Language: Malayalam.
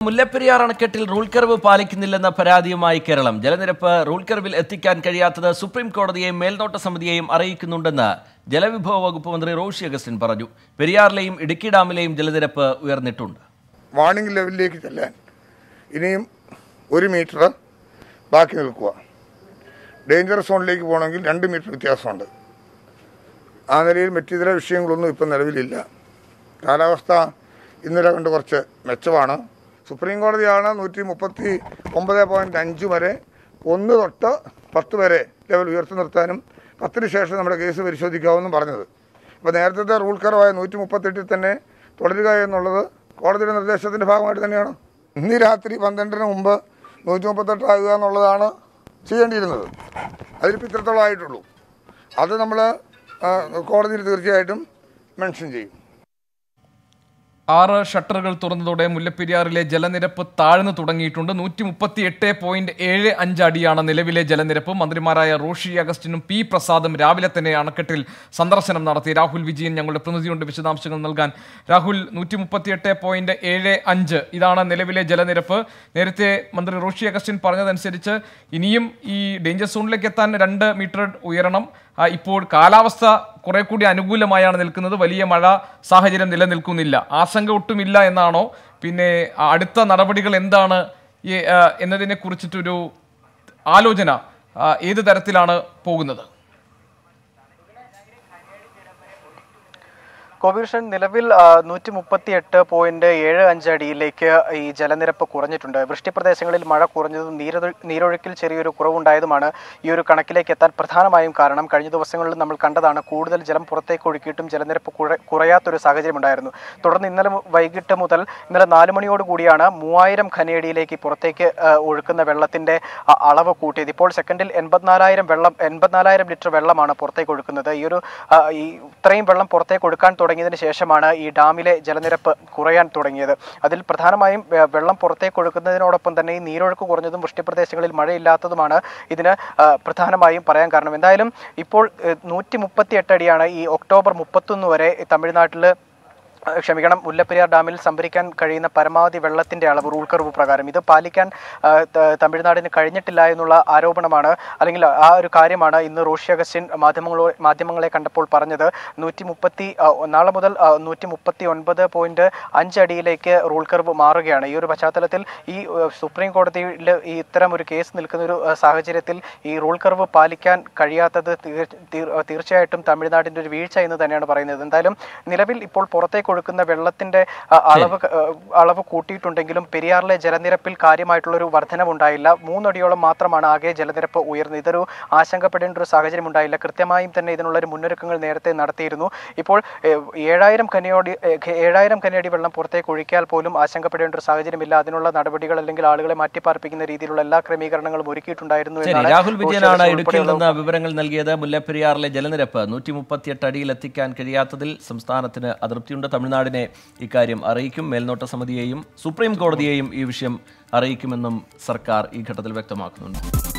മുല്ലപ്പെരിയാർ അണക്കെട്ടിൽ റൂൾ കർവ് പാലിക്കുന്നില്ലെന്ന പരാതിയുമായി കേരളം ജലനിരപ്പ് റൂൾ കർവിൽ എത്തിക്കാൻ കഴിയാത്തത് സുപ്രീം കോടതിയെയും മേൽനോട്ട സമിതിയെയും അറിയിക്കുന്നുണ്ടെന്ന് ജലവിഭവ വകുപ്പ് മന്ത്രി റോഷി അഗസ്റ്റിൻ പറഞ്ഞു പെരിയാറിലെയും ഇടുക്കി ഡാമിലെയും ജലനിരപ്പ് ഉയർന്നിട്ടുണ്ട് വാർണിംഗ് ലെവലിലേക്ക് ചെല്ലാൻ ഇനിയും ഒരു മീറ്റർ ബാക്കി നിൽക്കുക ഡേഞ്ചർ സോണിലേക്ക് പോകണമെങ്കിൽ രണ്ട് മീറ്റർ വ്യത്യാസമുണ്ട് ആ നിലയിൽ മറ്റിതര വിഷയങ്ങളൊന്നും ഇപ്പം നിലവിലില്ല കാലാവസ്ഥ ഇന്നലെ കണ്ട് കുറച്ച് മെച്ചമാണ് സുപ്രീം കോടതിയാണ് നൂറ്റി മുപ്പത്തി ഒമ്പത് പോയിൻറ്റ് അഞ്ച് വരെ ഒന്ന് തൊട്ട് പത്ത് വരെ ലെവൽ ഉയർത്തി നിർത്താനും പത്തിന് ശേഷം നമ്മുടെ കേസ് പരിശോധിക്കാമെന്നും പറഞ്ഞത് ഇപ്പോൾ നേരത്തെ റൂൾ കർവായ നൂറ്റി മുപ്പത്തെട്ടിൽ തന്നെ തുടരുക എന്നുള്ളത് കോടതിയുടെ നിർദ്ദേശത്തിൻ്റെ ഭാഗമായിട്ട് തന്നെയാണ് ഇന്ന് രാത്രി പന്ത്രണ്ടിന് മുമ്പ് നൂറ്റി മുപ്പത്തെട്ടാകുക എന്നുള്ളതാണ് ചെയ്യേണ്ടിയിരുന്നത് അതിലിപ്പോൾ ഇത്രത്തോളം ആയിട്ടുള്ളൂ അത് നമ്മൾ കോടതിയിൽ തീർച്ചയായിട്ടും മെൻഷൻ ചെയ്യും ആറ് ഷട്ടറുകൾ തുറന്നതോടെ മുല്ലപ്പെരിയാറിലെ ജലനിരപ്പ് താഴ്ന്നു തുടങ്ങിയിട്ടുണ്ട് നൂറ്റി മുപ്പത്തി എട്ട് പോയിന്റ് ഏഴ് അഞ്ച് അടിയാണ് നിലവിലെ ജലനിരപ്പ് മന്ത്രിമാരായ റോഷി അഗസ്റ്റിനും പി പ്രസാദും രാവിലെ തന്നെ അണക്കെട്ടിൽ സന്ദർശനം നടത്തി രാഹുൽ വിജയൻ ഞങ്ങളുടെ പ്രതിനിധിയുണ്ട് വിശദാംശങ്ങൾ നൽകാൻ രാഹുൽ നൂറ്റി മുപ്പത്തി എട്ട് പോയിന്റ് ഏഴ് അഞ്ച് ഇതാണ് നിലവിലെ ജലനിരപ്പ് നേരത്തെ മന്ത്രി റോഷി അഗസ്റ്റിൻ പറഞ്ഞതനുസരിച്ച് ഇനിയും ഈ ഡേഞ്ചർ സോണിലേക്ക് എത്താൻ രണ്ട് മീറ്റർ ഉയരണം ആ, ഇപ്പോൾ കാലാവസ്ഥ കുറെ കൂടി അനുകൂലമായാണ് നിൽക്കുന്നത് വലിയ മഴ സാഹചര്യം നിലനിൽക്കുന്നില്ല ആശങ്ക ഒട്ടുമില്ല എന്നാണോ പിന്നെ ആ, അടുത്ത നടപടികൾ എന്താണ് ഈ, ആ, എന്നതിനെ കുറിച്ചിട്ടൊരു ആലോചന ആ, ഏത് തരത്തിലാണ് പോകുന്നത് കോവിഷൻ നിലവിൽ നൂറ്റി മുപ്പത്തി എട്ട് പോയിന്റ് ഏഴ് അഞ്ച് അടിയിലേക്ക് ഈ ജലനിരപ്പ് കുറഞ്ഞിട്ടുണ്ട് വൃഷ്ടിപ്രദേശങ്ങളിൽ മഴ കുറഞ്ഞതും നീരൊഴു നീരൊഴുക്കിൽ ചെറിയൊരു കുറവുണ്ടായതുമാണ് ഈ ഒരു കണക്കിലേക്ക് എത്താൻ പ്രധാനമായും കാരണം കഴിഞ്ഞ ദിവസങ്ങളിൽ നമ്മൾ കണ്ടതാണ് കൂടുതൽ ജലം പുറത്തേക്ക് ഒഴുക്കിയിട്ടും ജലനിരപ്പ് കുറ- കുറയാത്തൊരു സാഹചര്യം ഉണ്ടായിരുന്നു തുടർന്ന് ഇന്നലെ മു- വൈകിട്ട് മുതൽ ഇന്നലെ നാല് മണിയോട് കൂടിയാണ് മൂവായിരം ഖനയടിയിലേക്ക് പുറത്തേക്ക് ആ, ഒഴുക്കുന്ന വെള്ളത്തിന്റെ ആ, അളവ് കൂട്ടിയത് ഇപ്പോൾ സെക്കൻഡിൽ എൺപത്തിനാലായിരം വെള്ളം എൺപത്തിനാലായിരം ലിറ്റർ വെള്ളമാണ് പുറത്തേക്ക് ഒഴുക്കുന്നത് ഈ ഒരു ആ, ഈ ഇത്രയും വെള്ളം പുറത്തേക്ക് ഒഴുക്കാൻ തുടങ്ങിയതിന് ശേഷമാണ് ഈ ഡാമിലെ ജലനിരപ്പ് കുറയാൻ തുടങ്ങിയത് അതിൽ പ്രധാനമായും വെ- വെള്ളം പുറത്തേക്ക് ഒഴുക്കുന്നതിനോടൊപ്പം തന്നെ ഈ നീരൊഴുക്ക് കുറഞ്ഞതും വൃഷ്ടിപ്രദേശങ്ങളിൽ മഴയില്ലാത്തതുമാണ് ഇതിന് ആ, പ്രധാനമായും പറയാൻ കാരണം എന്തായാലും ഇപ്പോൾ നൂറ്റി മുപ്പത്തി എട്ട് അടിയാണ് ഈ ഒക്ടോബർ മുപ്പത്തൊന്ന് വരെ ഈ തമിഴ്നാട്ടിൽ ആ, ക്ഷമിക്കണം മുല്ലപ്പെരിയാർ ഡാമിൽ സംഭരിക്കാൻ കഴിയുന്ന പരമാവധി വെള്ളത്തിന്റെ അളവ് റൂൾ കർവ് പ്രകാരം ഇത് പാലിക്കാൻ ആ, ത- തമിഴ്നാടിന് കഴിഞ്ഞിട്ടില്ല എന്നുള്ള ആരോപണമാണ് അല്ലെങ്കിൽ ആ ഒരു കാര്യമാണ് ഇന്ന് റോഷി അഗസ്റ്റിൻ മാധ്യമങ്ങളോ മാധ്യമങ്ങളെ കണ്ടപ്പോൾ പറഞ്ഞത് നൂറ്റി മുപ്പത്തി ആ, നാളെ മുതൽ നൂറ്റി മുപ്പത്തി ഒൻപത് പോയിന്റ് അഞ്ച് അടിയിലേക്ക് റൂൾ കർവ് മാറുകയാണ് ഈ ഒരു പശ്ചാത്തലത്തിൽ ഈ ആ, സുപ്രീം കോടതിയിൽ ഈ ഇത്തരം ഒരു കേസ് നിൽക്കുന്ന ഒരു ആ, സാഹചര്യത്തിൽ ഈ റൂൾ കർവ് പാലിക്കാൻ കഴിയാത്തത് തീർ- തീർ- തീർച്ചയായിട്ടും തമിഴ്നാടിന്റെ ഒരു വീഴ്ച എന്ന് തന്നെയാണ് പറയുന്നത് എന്തായാലും നിലവിൽ ഇപ്പോൾ പുറത്തേക്ക് ഒഴുക്കുന്ന വെള്ളത്തിന്റെ ആ, അളവ് ക- ആ, അളവ് കൂട്ടിയിട്ടുണ്ടെങ്കിലും പെരിയാറിലെ ജലനിരപ്പിൽ കാര്യമായിട്ടുള്ള ഒരു വർധനവുണ്ടായില്ല മൂന്നടിയോളം മാത്രമാണ് ആകെ ജലനിരപ്പ് ഉയർന്നത് ഇതൊരു ആശങ്കപ്പെടേണ്ട ഒരു സാഹചര്യം ഉണ്ടായില്ല കൃത്യമായും തന്നെ ഇതിനുള്ള ഒരു മുന്നൊരുക്കങ്ങൾ നേരത്തെ നടത്തിയിരുന്നു ഇപ്പോൾ ഏഹ്, ഏഴായിരം കനയോടി ഏഹ്, ഏഴായിരം കനയടി വെള്ളം പുറത്തേക്ക് ഒഴിക്കാൽ പോലും ആശങ്കപ്പെടേണ്ട ഒരു സാഹചര്യമില്ല അതിനുള്ള നടപടികൾ അല്ലെങ്കിൽ ആളുകളെ മാറ്റിപ്പാർപ്പിക്കുന്ന രീതിയിലുള്ള എല്ലാ ക്രമീകരണങ്ങളും ഒരുക്കിയിട്ടുണ്ടായിരുന്നു ശരി എന്നാണ് രാഹുൽ റോഷി വിജയനാണ് അഗസ്റ്റിൻ ഇടുക്കിയിൽ ഉൾപ്പെടെയുള്ള നിന്ന് വിവരങ്ങൾ നൽകിയത് മുല്ലപ്പെരിയാറിലെ ജലനിരപ്പ് നൂറ്റി മുപ്പത്തിയെട്ട് അടിയിൽ എത്തിക്കാൻ കഴിയാത്തതിൽ സംസ്ഥാനത്തിന് അതൃപ്തിയുണ്ട് തമിഴ്നാടിനെ ഇക്കാര്യം അറിയിക്കും മേൽനോട്ട സമിതിയെയും സുപ്രീം കോടതിയെയും ഈ വിഷയം അറിയിക്കുമെന്നും സർക്കാർ ഈ ഘട്ടത്തിൽ വ്യക്തമാക്കുന്നുണ്ട്